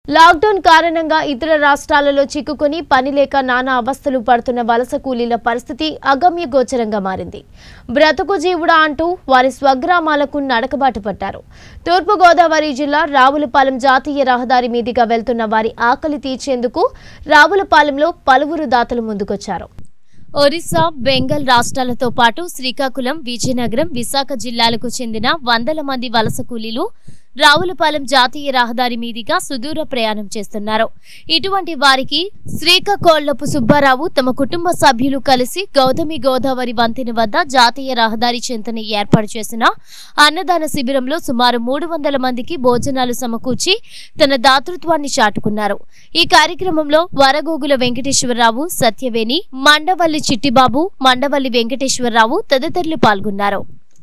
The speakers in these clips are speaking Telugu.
లాక్డౌన్ కారణంగా ఇతర రాష్ట్రాలలో చిక్కుకొని పని లేక నానా అవస్థలు పడుతున్న వలస కూలీల పరిస్థితి అగమ్య గోచరంగా మారింది బ్రతుకు జీవుడా అంటూ వారి స్వగ్రామాలకు నడకబాటు పట్టారు తూర్పుగోదావరి జిల్లా రావులపాలెం జాతీయ రహదారి మీదుగా వెళ్తున్న వారి ఆకలి తీర్చేందుకు రావులపాలెంలో పలువురు దాతలు ముందుకొచ్చారు ఒరిస్సా బెంగాల్ రాష్ట్రాలతో పాటు శ్రీకాకుళం విజయనగరం విశాఖ జిల్లాలకు చెందిన వందల మంది వలస కూలీలు రావులపాలెం జాతీయ రహదారి మీదుగా సుదూర ప్రయాణం చేస్తున్నారు ఇటువంటి వారికి శ్రీకాకోళ్లపు సుబ్బారావు తమ కుటుంబ సభ్యులు కలిసి గౌతమి గోదావరి వంతెన వద్ద జాతీయ రహదారి చెంతని ఏర్పాటు చేసిన అన్నదాన శిబిరంలో సుమారు మూడు వందల మందికి భోజనాలు సమకూర్చి తన దాతృత్వాన్ని చాటుకున్నారు ఈ కార్యక్రమంలో వరగోగుల వెంకటేశ్వరరావు సత్యవేణి మండవల్లి చిట్టిబాబు మండవల్లి వెంకటేశ్వరరావు తదితరులు పాల్గొన్నారు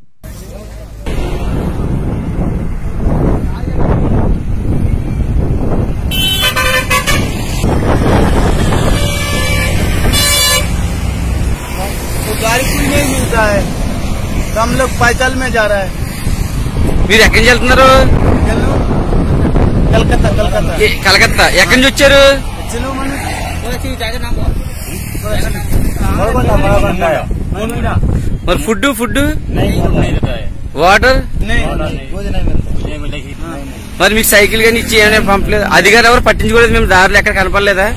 तो गाड़ी कोई नहीं मिलता है तो हम लोग पैदल में जा रहे हैं మీరు ఎక్కడి నుంచి వెళ్తున్నారు चलो कलकत्ता कलकत्ता ఏ- కలకత్తా ఎక్కడి నుంచి వచ్చారు चलो मन बड़बंदा बड़बंदा మరి ఫుడ్ ఫుడ్ नहीं వాటర్ नहीं रोज नहीं मिलता మరి మీకు సైకిల్ కానీ ఇచ్చి ఏమైనా పంపలేదు అధికారులు ఎవరు పట్టించుకోలేదు మేము దారిలో ఎక్కడ కనపడలేదా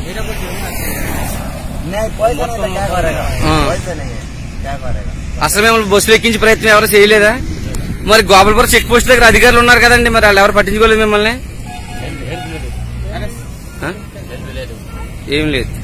नहीं पैसा नहीं तो क्या करेगा हाँ। पैसा नहीं है क्या करेगा అసలు మేము బస్సులు ఎక్కించే ప్రయత్నం ఎవరు చేయలేదా మరి గోపాలపురం చెక్ పోస్ట్ దగ్గర అధికారులు ఉన్నారు కదండి మరి వాళ్ళు ఎవరు పట్టించుకోలేదు మిమ్మల్ని ఆ? ఏం లేదు